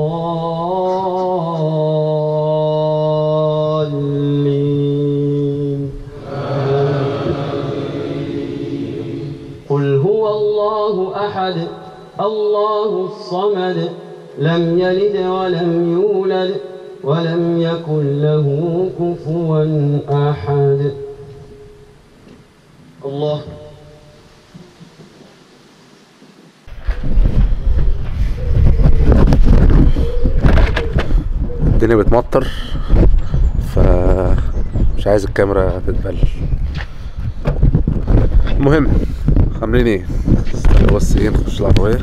الضالين قل هو الله أحد الله الصمد لم يلد ولم يولد ولم يكن له كفوا أحد الله الدنيا بتمطر ف مش عايز الكاميرا تتبل المهم عاملين ايه استنى بس ايه نخش العربية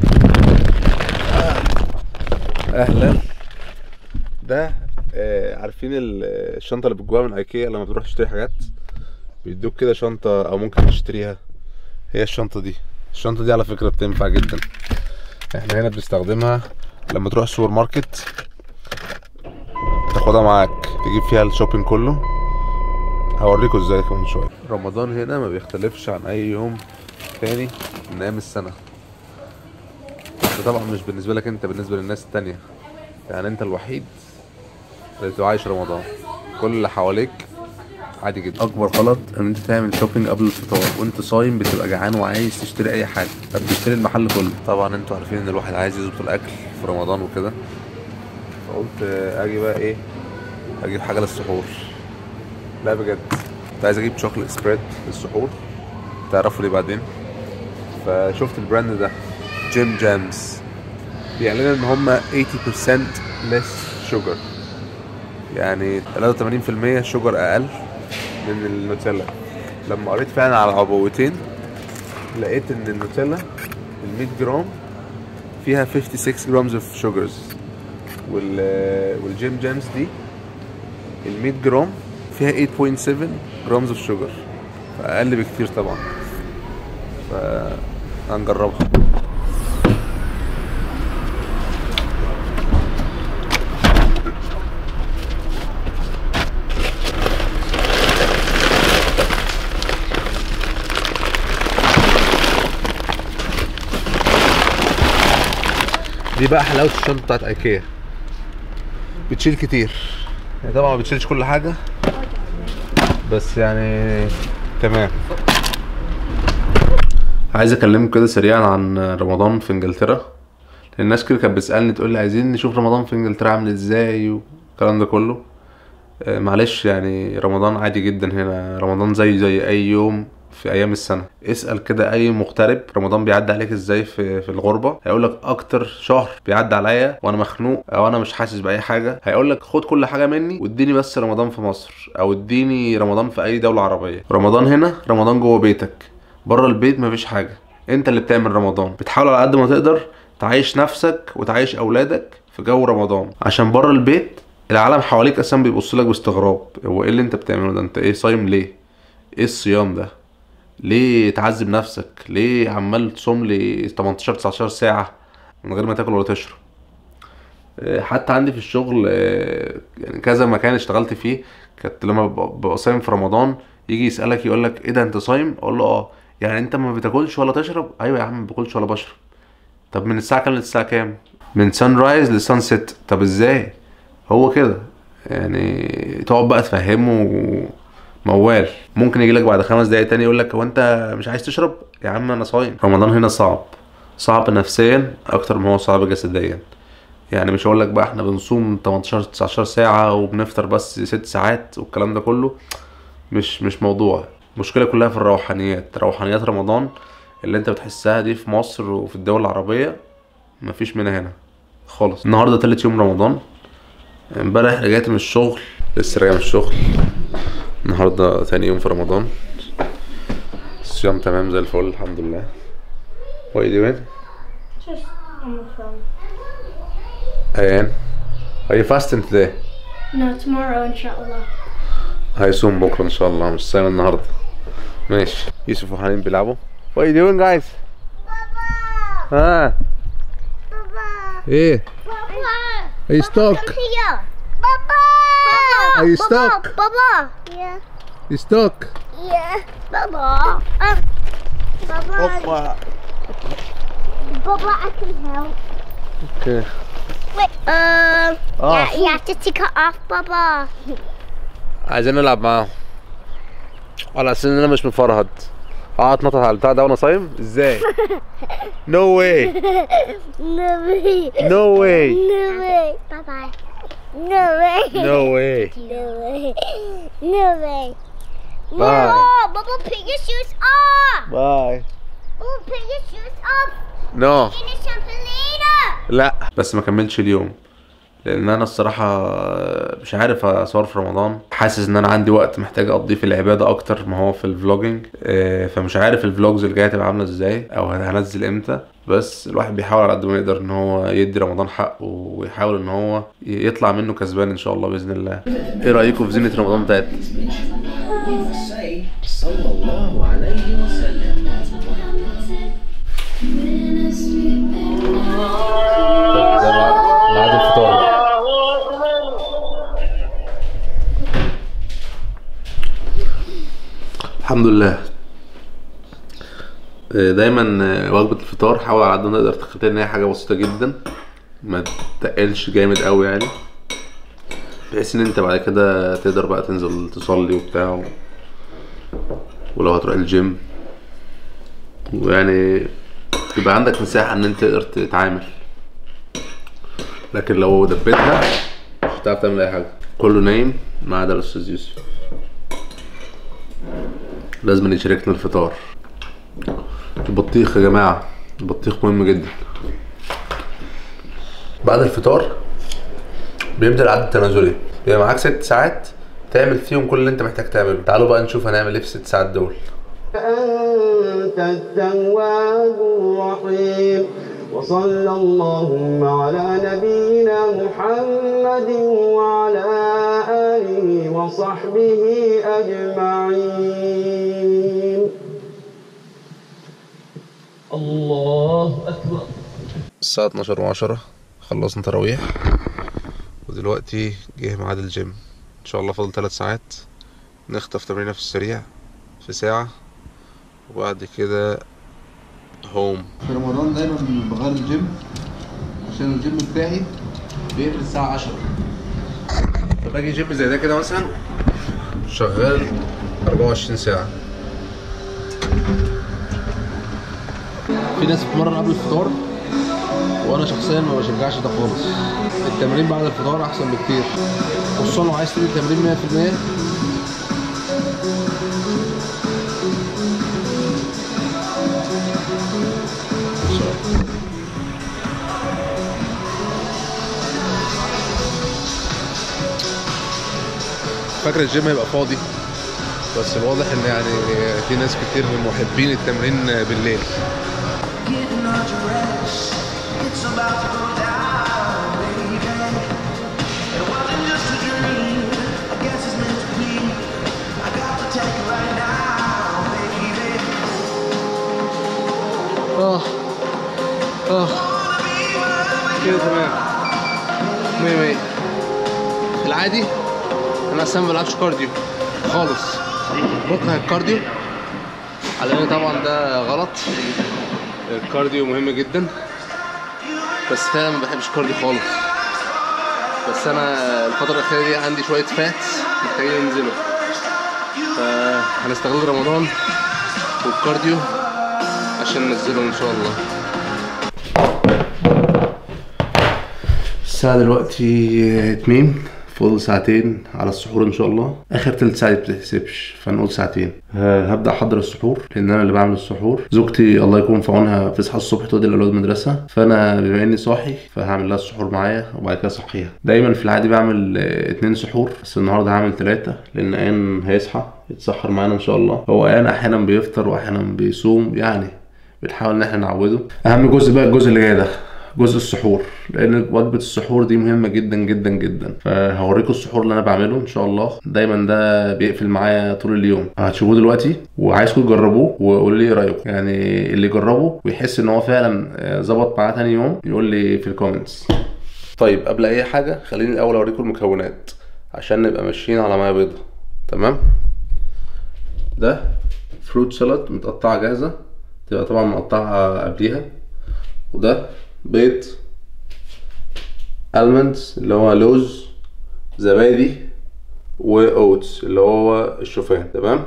اهلا ده آه عارفين ال- الشنطة اللي بتجوها من ايكيا لما بتروح تشتري حاجات بيدوك كده شنطة او ممكن تشتريها هي الشنطة دي الشنطة دي على فكرة بتنفع جدا احنا هنا بنستخدمها لما تروح السوبر ماركت تاخدها معاك تجيب فيها الشوبينج كله هوريكم ازاي كمان شويه رمضان هنا ما بيختلفش عن اي يوم تاني من ايام السنه ده طبعا مش بالنسبه لك انت بالنسبه للناس التانية يعني انت الوحيد اللي بتبقى عايش رمضان كل اللي حواليك عادي جدا اكبر غلط ان انت تعمل شوبينج قبل الفطار وانت صايم بتبقى جعان وعايز تشتري اي حاجه فبتشتري المحل كله طبعا انتوا عارفين ان الواحد عايز يظبط الاكل في رمضان وكده فقلت اجي بقى ايه اجيب حاجه للسحور لا بجد كنت عايز اجيب شوكليت سبريد للسحور تعرفوا ليه بعدين فشفت البراند ده جيم جامز بيعلنوا ان هم 80% less sugar يعني 83% شوجر اقل من النوتيلا لما قريت فعلا على عبوتين لقيت ان النوتيلا ال 100 جرام فيها 56 جرامز اوف شوجرز وال والجيم جامز دي ال 100 جرام فيها 8.7 جرامز اوف شوجر فاقل بكتير طبعا ف هنجربها دي بقى حلاوه الشنطه بتاعت ايكيا بتشيل كتير يعني طبعا ما بتشيلش كل حاجه بس يعني تمام عايز اكلمكم كده سريعا عن رمضان في انجلترا لان الناس كده كانت بتسالني تقول لي عايزين نشوف رمضان في انجلترا عامل ازاي والكلام ده كله آه، معلش يعني رمضان عادي جدا هنا رمضان زي زي اي يوم في ايام السنه اسال كده اي مغترب رمضان بيعدي عليك ازاي في في الغربه هيقول لك اكتر شهر بيعدي عليا وانا مخنوق او انا مش حاسس باي حاجه هيقول لك خد كل حاجه مني واديني بس رمضان في مصر او اديني رمضان في اي دوله عربيه رمضان هنا رمضان جوه بيتك بره البيت مفيش حاجه انت اللي بتعمل رمضان بتحاول على قد ما تقدر تعيش نفسك وتعيش اولادك في جو رمضان عشان بره البيت العالم حواليك اصلا بيبص لك باستغراب هو ايه اللي انت بتعمله ده انت ايه صايم ليه ايه الصيام ده ليه تعذب نفسك ليه عمال تصوم لي 18 19 ساعه من غير ما تاكل ولا تشرب آه، حتى عندي في الشغل آه، يعني كذا مكان اشتغلت فيه كانت لما ببقى ببقى صايم في رمضان يجي يسالك يقول لك ايه ده انت صايم اقول له اه يعني انت ما بتاكلش ولا تشرب ايوه يا عم ما باكلش ولا بشرب طب من الساعه كام للساعه كام من سان رايز لسان سيت طب ازاي هو كده يعني تقعد بقى تفهمه موال ممكن يجي لك بعد خمس دقايق تاني يقول لك هو انت مش عايز تشرب يا عم انا صايم رمضان هنا صعب صعب نفسيا اكتر ما هو صعب جسديا يعني مش هقول لك بقى احنا بنصوم 18 19 ساعة وبنفطر بس 6 ساعات والكلام ده كله مش مش موضوع المشكلة كلها في الروحانيات روحانيات رمضان اللي انت بتحسها دي في مصر وفي الدول العربية مفيش منها هنا خالص النهارده تالت يوم رمضان امبارح رجعت من الشغل لسه راجع من الشغل النهارده تاني يوم في رمضان الصيام تمام زي الفل الحمد لله What are you doing? Just on the phone. Ayan Are you fasting today? No, tomorrow, inshallah. هيصوم بكرة إن شاء الله مش صايم النهاردة ماشي يوسف وحنين بيلعبوا What are you doing guys? ها ايه Papa! Are you stuck? here! Papa! Are you stuck? Papa! Yeah. You stuck? Yeah. Papa! Um, Papa! Papa, I can help. Okay. Wait, um, Oh. yeah, you have to take it off, Baba. عايزين نلعب معاهم على اساس ان انا مش مفرهد اقعد اتنطط على البتاع ده وانا صايم ازاي نو واي No way. نو واي No way. Bye bye. No way. نو واي No way. No way. Bye. No, Bubba, put your shoes off. باي Bubba, put your shoes off نو in the trampolina. لا بس ما كملش اليوم لان انا الصراحه مش عارف اصور في رمضان حاسس ان انا عندي وقت محتاج اقضيه في العباده اكتر ما هو في الفلوجينج آه، فمش عارف الفلوجز اللي جايه تبقى عامله ازاي او هنزل امتى بس الواحد بيحاول على قد ما يقدر ان هو يدي رمضان حقه ويحاول ان هو يطلع منه كسبان ان شاء الله باذن الله ايه رايكم في زينه رمضان بتاعتنا say صلى الله عليه وسلم بعد الفطار الحمد لله آه، دايما آه، وجبة الفطار حاول على قد ما تقدر تخلي ان هي حاجة بسيطة جدا ما تقلش جامد قوي يعني بحيث ان انت بعد كده تقدر بقى تنزل تصلي وبتاع و... ولو هتروح الجيم ويعني يبقى عندك مساحة ان انت تقدر تتعامل لكن لو دبيتها مش هتعرف تعمل اي حاجة كله نايم ما عدا الاستاذ يوسف لازم يشاركنا الفطار البطيخ يا جماعة البطيخ مهم جدا بعد الفطار بيبدأ العد التنازلي بيبقى معاك ست ساعات تعمل فيهم كل اللي انت محتاج تعمله تعالوا بقى نشوف هنعمل ايه في الست ساعات دول أنت التواب الرحيم وصلى اللهم على نبينا محمد وعلى آله وصحبه أجمعين الله أكبر الساعة 12 و10 خلصنا تراويح ودلوقتي جه ميعاد الجيم ان شاء الله فاضل 3 ساعات نخطف تمرينة في السريع في ساعة وبعد كده هوم في رمضان دايما بغير الجيم عشان الجيم بتاعي بيقفل الساعة 10 فباجي جيم زي ده كده مثلا شغال 24 ساعة في ناس بتتمرن قبل الفطار وانا شخصيا ما بشجعش ده خالص التمرين بعد الفطار احسن بكتير خصوصا لو عايز تدي التمرين 100% فاكر الجيم هيبقى فاضي بس الواضح ان يعني في ناس كتير من محبين التمرين بالليل Getting undressed, it's about to go down, baby. It wasn't just a dream, I guess it's meant to be. I got to take it right now, baby. اه اه كده تمام مية مية العادي انا اصلا ما بلعبش كارديو خالص بكره الكارديو على ان طبعا ده غلط الكارديو مهم جدا بس فعلا ما بحبش الكارديو خالص بس انا الفترة الأخيرة دي عندي شوية فاتس محتاجين ينزلوا فهنستغل رمضان والكارديو عشان ننزلهم ان شاء الله الساعة دلوقتي اتنين فاضل ساعتين على السحور ان شاء الله اخر تلت ساعة دي بتحسبش فنقول ساعتين ه- هبدا احضر السحور لان انا اللي بعمل السحور زوجتي الله يكون في عونها بتصحى الصبح تودي الاولاد المدرسه فانا بما اني صاحي فهعمل لها السحور معايا وبعد كده اصحيها دايما في العادي بعمل آه، اتنين سحور بس النهارده هعمل تلاتة لان ايان هيصحى يتسحر معانا ان شاء الله هو ايان احيانا بيفطر واحيانا بيصوم يعني بنحاول ان احنا نعوده اهم جزء بقى الجزء اللي جاي ده جزء السحور لان وجبه السحور دي مهمه جدا جدا جدا فهوريكم السحور اللي انا بعمله ان شاء الله دايما ده بيقفل معايا طول اليوم هتشوفوه دلوقتي وعايزكم تجربوه وقولوا لي ايه رايكم يعني اللي يجربه ويحس ان هو فعلا آه، ظبط معاه تاني يوم يقول لي في الكومنتس طيب قبل اي حاجه خليني الاول اوريكم المكونات عشان نبقى ماشيين على ميه بيضة تمام ده فروت سلطه متقطعه جاهزه تبقى طبعا مقطعها قبليها وده بيض المندز اللي هو لوز زبادي واوتس اللي هو الشوفان تمام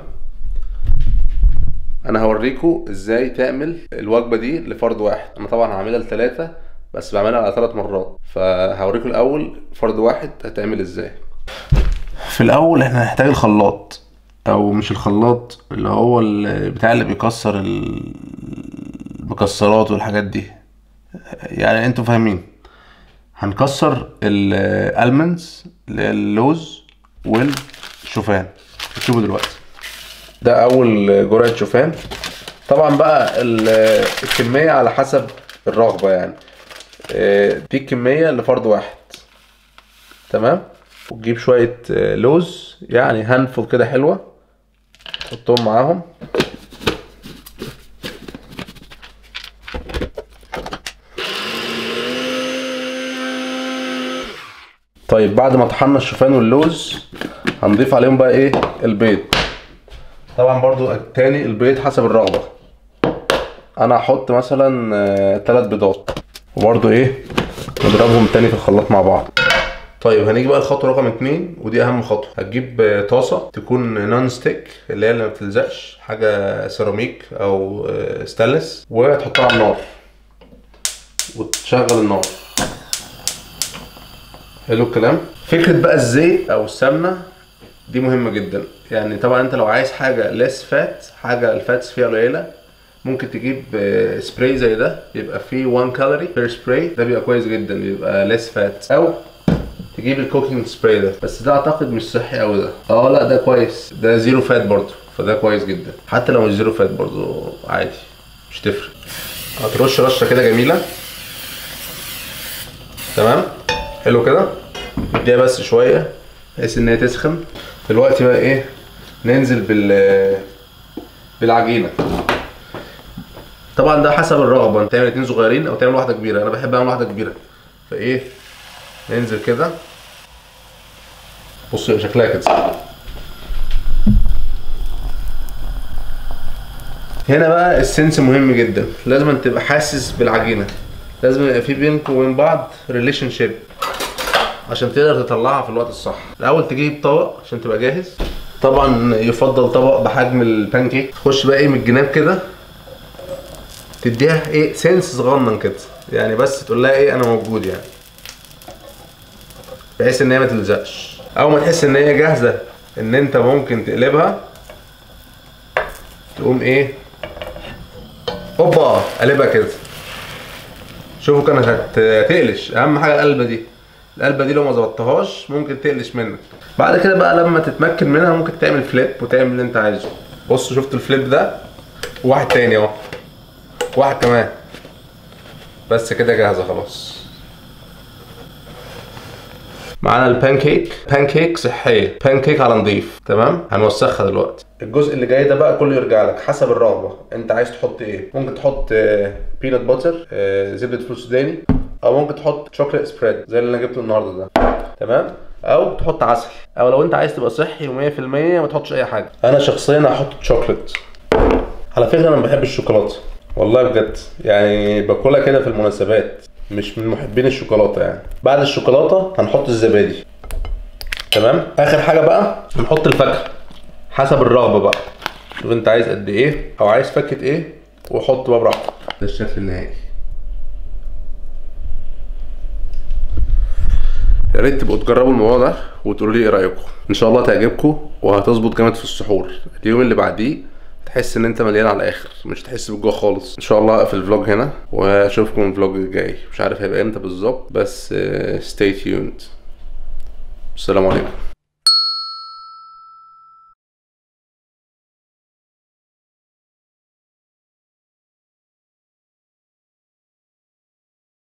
انا هوريكم ازاي تعمل الوجبه دي لفرد واحد انا طبعا هعملها لثلاثه بس بعملها على ثلاث مرات فهوريكم الاول فرد واحد هتعمل ازاي في الاول احنا هنحتاج الخلاط او مش الخلاط اللي هو ال- بتاع اللي بيكسر المكسرات والحاجات دي يعني انتوا فاهمين هنكسر الالمندز اللوز والشوفان شوفوا دلوقتي ده اول جرعه شوفان طبعا بقى ال- الكميه على حسب الرغبه يعني آه، دي الكميه لفرد واحد تمام وتجيب شويه آه، لوز يعني هنفل كده حلوه حطهم معاهم طيب بعد ما طحنا الشوفان واللوز هنضيف عليهم بقى ايه البيض طبعا برضو تاني البيض حسب الرغبة انا هحط مثلا آه، تلات بيضات وبرضو ايه نضربهم تاني في الخلاط مع بعض طيب هنيجي بقى الخطوة رقم اتنين ودي أهم خطوة هتجيب آه، طاسة تكون نون ستيك اللي هي اللي ما بتلزقش حاجة سيراميك أو آه، ستانلس وتحطها على النار وتشغل النار حلو الكلام فكرة بقى الزيت أو السمنة دي مهمة جدا يعني طبعا انت لو عايز حاجة ليس فات حاجة الفاتس فيها قليلة ممكن تجيب آه، سبراي زي ده يبقى فيه 1 كالوري بير سبراي ده بيبقى كويس جدا بيبقى ليس فات او تجيب الكوكينج سبراي ده بس ده اعتقد مش صحي قوي ده اه لا ده كويس ده زيرو فات برضه فده كويس جدا حتى لو مش زيرو فات برضه عادي مش تفرق هترش رشه كده جميله تمام حلو كده اديها بس شويه بحيث ان هي تسخن دلوقتي بقى ايه ننزل بال بالعجينه طبعا ده حسب الرغبه انت تعمل اتنين صغيرين او تعمل واحده كبيره انا بحب اعمل واحده كبيره فايه ننزل كده بص يبقى شكلها كده هنا بقى السنس مهم جدا لازم تبقى حاسس بالعجينه لازم يبقى في بينكم وبين بعض ريليشن شيب عشان تقدر تطلعها في الوقت الصح الاول تجيب طبق عشان تبقى جاهز طبعا يفضل طبق بحجم البانكيك تخش بقى ايه من الجناب كده تديها ايه سنس صغنن كده يعني بس تقول لها ايه انا موجود يعني بحيث ان هي ما تلزقش اول ما تحس ان هي جاهزه ان انت ممكن تقلبها تقوم ايه اوبا قلبها كده شوفوا كانت هت- هتقلش اهم حاجه القلبه دي القلبه دي لو ما ظبطتهاش ممكن تقلش منك بعد كده بقى لما تتمكن منها ممكن تعمل فليب وتعمل اللي انت عايزه بص شفت الفليب ده واحد تاني اهو واحد كمان بس كده جاهزه خلاص معانا البانكيك بانكيك صحيه بانكيك على نضيف تمام هنوسخها دلوقتي الجزء اللي جاي ده بقى كله يرجع لك حسب الرغبه انت عايز تحط ايه ممكن تحط بينات باتر زبده فول سوداني او ممكن تحط شوكليت سبريد زي اللي انا جبته النهارده ده تمام او تحط عسل او لو انت عايز تبقى صحي و100% ما تحطش اي حاجه انا شخصيا هحط شوكليت على فكره انا ما بحبش الشوكولاته والله بجد يعني باكلها كده في المناسبات مش من محبين الشوكولاته يعني بعد الشوكولاته هنحط الزبادي تمام اخر حاجه بقى هنحط الفاكهه حسب الرغبه بقى شوف انت عايز قد ايه او عايز فاكهه ايه وحط بقى براحتك ده الشكل النهائي يا ريت تبقوا تجربوا الموضوع ده وتقولوا لي ايه رايكم ان شاء الله تعجبكم وهتظبط جامد في السحور اليوم اللي بعديه تحس ان انت مليان على الاخر مش تحس بالجوع خالص ان شاء الله اقفل الفلوج هنا واشوفكم الفلوج الجاي مش عارف هيبقى امتى بالظبط بس ستي تيوند السلام عليكم